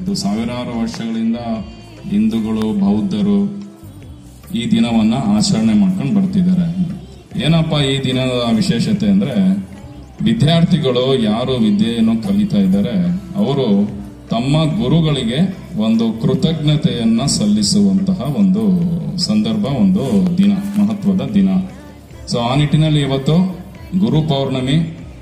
ಇದು ಸಾವಿರಾರು ವರ್ಷಗಳಿಂದ ಹಿಂದೂಗಳು ಬೌದ್ಧರು ಈ ದಿನವನ್ನ ಆಚರಣೆ ಮಾಡ್ಕೊಂಡು ಬರ್ತಿದ್ದಾರೆ ಏನಪ್ಪ ಈ ದಿನದ ವಿಶೇಷತೆ ಅಂದ್ರೆ ವಿದ್ಯಾರ್ಥಿಗಳು ಯಾರು ವಿದ್ಯೆಯನ್ನು ಕಲಿತಾ ಇದ್ದಾರೆ ಅವರು ತಮ್ಮ ಗುರುಗಳಿಗೆ ಒಂದು ಕೃತಜ್ಞತೆಯನ್ನ ಸಲ್ಲಿಸುವಂತಹ ಒಂದು ಸಂದರ್ಭ ಒಂದು ದಿನ ಮಹತ್ವದ ದಿನ ಸೊ ಆ ನಿಟ್ಟಿನಲ್ಲಿ ಇವತ್ತು ಗುರು ಪೌರ್ಣಮಿ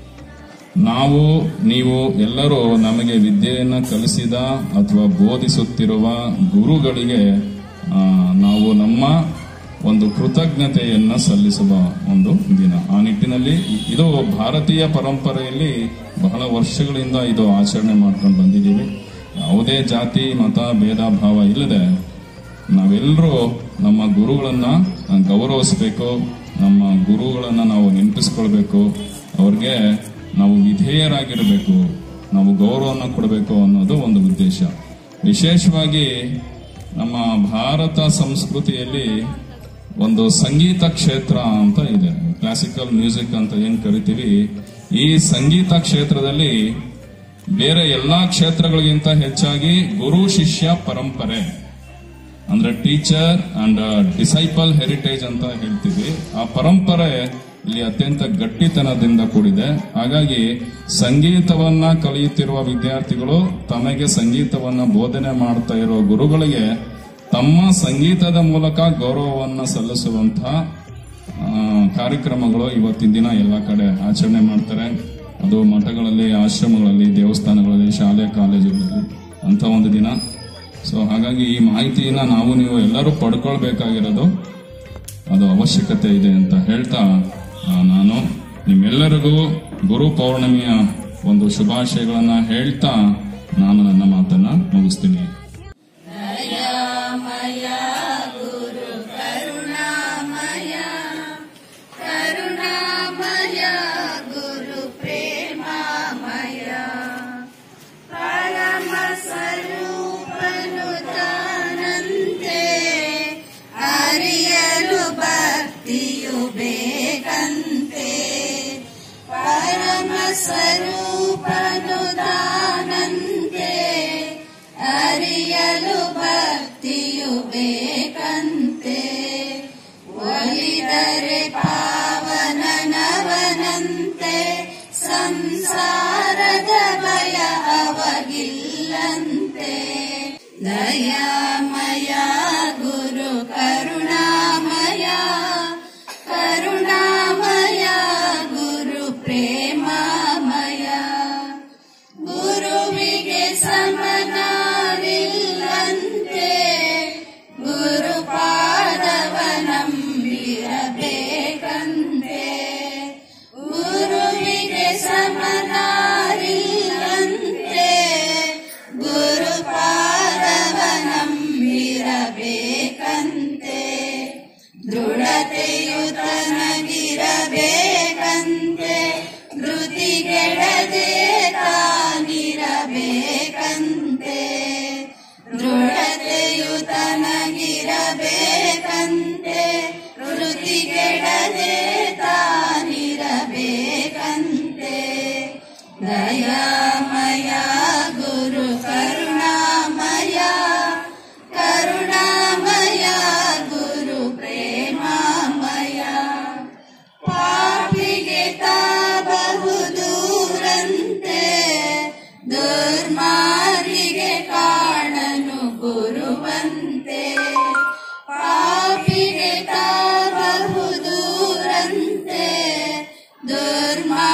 ನಾವು ನೀವು ಎಲ್ಲರೂ ನಮಗೆ ವಿದ್ಯೆಯನ್ನು ಕಲಿಸಿದ ಅಥವಾ ಬೋಧಿಸುತ್ತಿರುವ ಗುರುಗಳಿಗೆ ಆ, ನಾವು ನಮ್ಮ ಒಂದು ಕೃತಜ್ಞತೆಯನ್ನ ಸಲ್ಲಿಸುವ ಒಂದು ದಿನ ಆ ನಿಟ್ಟಿನಲ್ಲಿ ಇದು ಭಾರತೀಯ ಪರಂಪರೆಯಲ್ಲಿ ಬಹಳ ವರ್ಷಗಳಿಂದ ಇದು ಆಚರಣೆ ಮಾಡ್ಕೊಂಡು ಬಂದಿದ್ದೀವಿ ಯಾವುದೇ ಜಾತಿ ಮತ ಭೇದ ಭಾವ ಇಲ್ಲದೆ ನಾವೆಲ್ಲರೂ ನಮ್ಮ ಗುರುಗಳನ್ನ ಗೌರವಿಸಬೇಕು ನಮ್ಮ ಗುರುಗಳನ್ನ ನಾವು ನೆನಪಿಸ್ಕೊಳ್ಬೇಕು ಅವ್ರಿಗೆ ನಾವು ವಿಧೇಯರಾಗಿರಬೇಕು ನಾವು ಗೌರವವನ್ನು ಕೊಡಬೇಕು ಅನ್ನೋದು ಒಂದು ಉದ್ದೇಶ ವಿಶೇಷವಾಗಿ ನಮ್ಮ ಭಾರತ ಸಂಸ್ಕೃತಿಯಲ್ಲಿ ಒಂದು ಸಂಗೀತ ಕ್ಷೇತ್ರ ಅಂತ ಇದೆ ಕ್ಲಾಸಿಕಲ್ ಮ್ಯೂಸಿಕ್ ಅಂತ ಏನ್ ಕರಿತೀವಿ ಈ ಸಂಗೀತ ಕ್ಷೇತ್ರದಲ್ಲಿ ಬೇರೆ ಎಲ್ಲಾ ಕ್ಷೇತ್ರಗಳಿಗಿಂತ ಹೆಚ್ಚಾಗಿ ಗುರು ಶಿಷ್ಯ ಪರಂಪರೆ ಅಂದ್ರೆ ಟೀಚರ್ ಅಂಡ್ ಡಿಸೈಪಲ್ ಹೆರಿಟೇಜ್ ಅಂತ ಹೇಳ್ತೀವಿ ಆ ಪರಂಪರೆ ಇಲ್ಲಿ ಅತ್ಯಂತ ಗಟ್ಟಿತನದಿಂದ ಕೂಡಿದೆ ಹಾಗಾಗಿ ಸಂಗೀತವನ್ನ ಕಲಿಯುತ್ತಿರುವ ವಿದ್ಯಾರ್ಥಿಗಳು ತಮಗೆ ಸಂಗೀತವನ್ನ ಬೋಧನೆ ಮಾಡ್ತಾ ಇರೋ ಗುರುಗಳಿಗೆ ತಮ್ಮ ಸಂಗೀತದ ಮೂಲಕ ಗೌರವವನ್ನ ಸಲ್ಲಿಸುವಂತಹ ಆ, ಕಾರ್ಯಕ್ರಮಗಳು ಇವತ್ತಿನ ದಿನ ಎಲ್ಲ ಕಡೆ ಆಚರಣೆ ಮಾಡ್ತಾರೆ ಅದು ಮಠಗಳಲ್ಲಿ ಆಶ್ರಮಗಳಲ್ಲಿ ದೇವಸ್ಥಾನಗಳಲ್ಲಿ ಶಾಲೆ ಕಾಲೇಜುಗಳಲ್ಲಿ ಅಂತ ಒಂದು ದಿನ ಸೊ ಹಾಗಾಗಿ ಈ ಮಾಹಿತಿಯನ್ನ ನಾವು ನೀವು ಎಲ್ಲರೂ ಪಡ್ಕೊಳ್ಬೇಕಾಗಿರೋದು ಅದು ಅವಶ್ಯಕತೆ ಇದೆ ಅಂತ ಹೇಳ್ತಾ ಆ, ನಾನು ನಿಮ್ಮೆಲ್ಲರಿಗೂ ಗುರು ಪೌರ್ಣಮಿಯ ಒಂದು ಶುಭಾಶಯಗಳನ್ನ ಹೇಳ್ತಾ ನಾನು ನನ್ನ ಮಾತನ್ನ ಮುಗಿಸ್ತೀನಿ ಕರುಣಾಮಯ ಗುರು ಪ್ರೇಮಾಮಯ ಪರಮ ಸ್ವರೂಪನು ತಾನಂತೆ ಅರಿಯಲು ಭಕ್ತಿಯು ಬೇಕಂತೆ ಪರಮ ಸ್ವರೂಪನು ತಾನಂತೆ ಅರಿಯಲು ಭಕ್ತಿಯು ಬೇಕಂತೆ ಒಲಿದರೆ ಪಾವನನವನಂತೆ ಸಂಸಾರದ ಭಯ ಅವಗಿಲ್ಲಂತೆ ದಯಾಮಯ ಗುರು ಕರುಣಾಮಯ ಕರುಣಾಮಯ ಗುರು ಪ್ರೇಮಾಮಯ ಗುರುವಿಗೆ ಸಮನಾರಿಲ್ಲಂತೆ ಗುರು ಪಾದವ ನಂಬಿರಬೇಕಂತೆ ಗುರುವಿಗೆ ಸಮನಾರಿಲ್ಲಂತೆ ಗುರು ಪಾದವ ನಂಬಿರಬೇಕಂತೆ ದೃಢತೆಯು ತನಗಿರಬೇಕಂತೆ ಧೃತಿಗೆಡದೆ ತಾನಿರಬೇಕಂತೆ ದೃಢತೆಯು ತನಗಿರಬೇಕಂತೆ ಧೃತಿಗೆಡದೆ ತಾನಿರಬೇಕಂತೆ ದಯಾಮಯ ಗುರು ಕರುಣಾಮಯ ಕರುಣಾಮಯ ಗುರು ಪ್ರೇಮಾಮಯ ಪಾಪಿಗೆ ತಾಬಹುದೂರಂತೆ ದುರ್ಮಾರಿಗೆ ಕಾಣನು ಗುರುವಂತೆ ಪಾಪಿಗೆ ತಾಬಹುದೂರಂತೆ ದುರ್ಮಾ